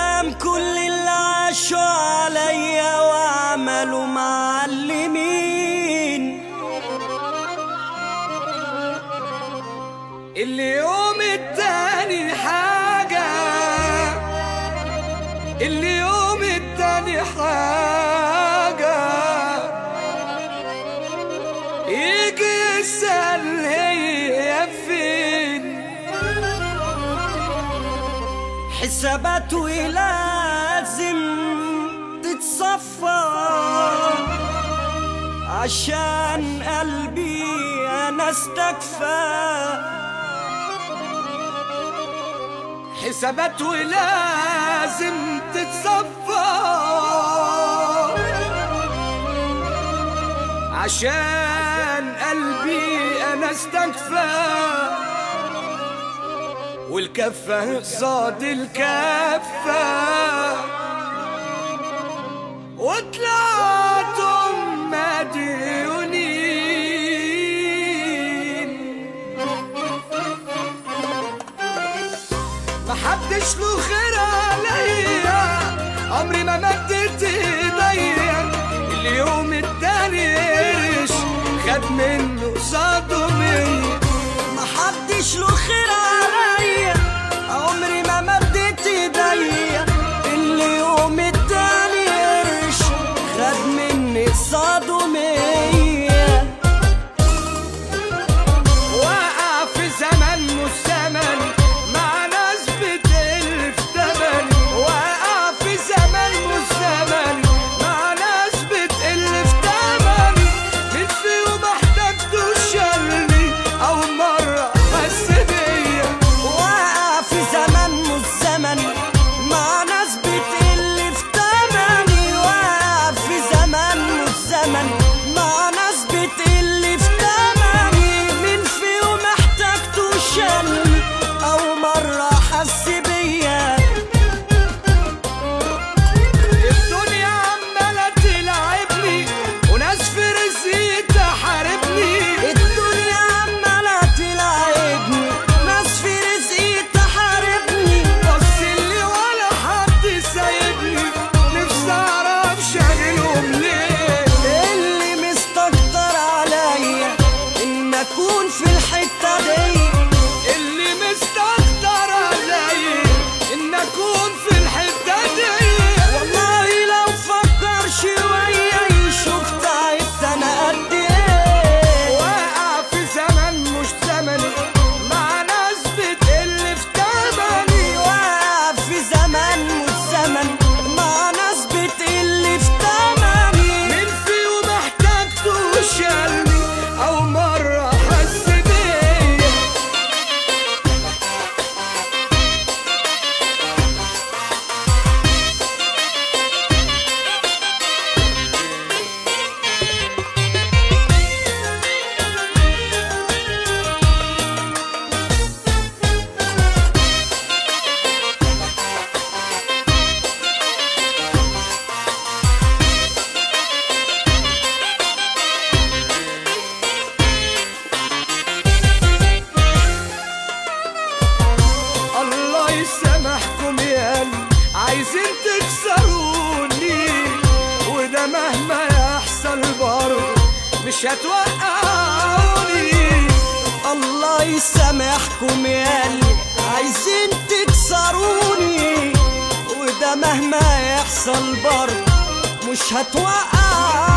قدام كل اللي عاشوا عليا وعملوا معلمين اليوم التاني حاجة اليوم التاني حاجة يجي يسأل هي فين حساباته لازم تتصفى عشان قلبي انا استكفى حساباته لازم تتصفى عشان قلبي انا استكفى والكفة قصاد الكفة وطلعتم مديونين محدش له خير عليا عمري ما مدت ايديا اليوم التاني قرش خد منه قصاده مية محدش له خير عليا عمري ما مدت ايديا اليوم التاني قرش خد مني قصاده مية وقع في زمن مش زمن مع ناس بتقل في تمن وقع في زمن مش زمن مع ناس بتقل في تمن مين فيهم احتاجته شالني او مرة حس بيا وقع في زمن مش زمن مع ناس بتقل في تمني وقع في زمن مش زمن مع ناس بتقل في تمني مين فيهم احتاجته شالني او مرة حس بيا الدنيا عمالة تلعبني وناس في رزقي تحاربني الدنيا عمالة تلعبني ناس في رزقي تحاربني بص اللي ولا حد سايبني نفسي اعرف شاغلهم ليه اللي مستكتر عليا ان اكون في الحتة دي اللي مستكتر عليا ان اكون في الحتة دي والله لو فكر شوية يشوف تعبت انا قد ايه واقع في زمن مش زمني مع ناس بتقل في تمني واقع في زمن مش زمن مع ناس بتقل في تمني مين فيهم احتاجته شالني او مرة حس بيا الله يسامحكم يا قلبي عايزين تكسروني وده مهما يحصل برضه مش هتوقعوني الله يسامحكم يا قلبي عايزين تكسروني وده مهما يحصل برضه مش هتوقعوني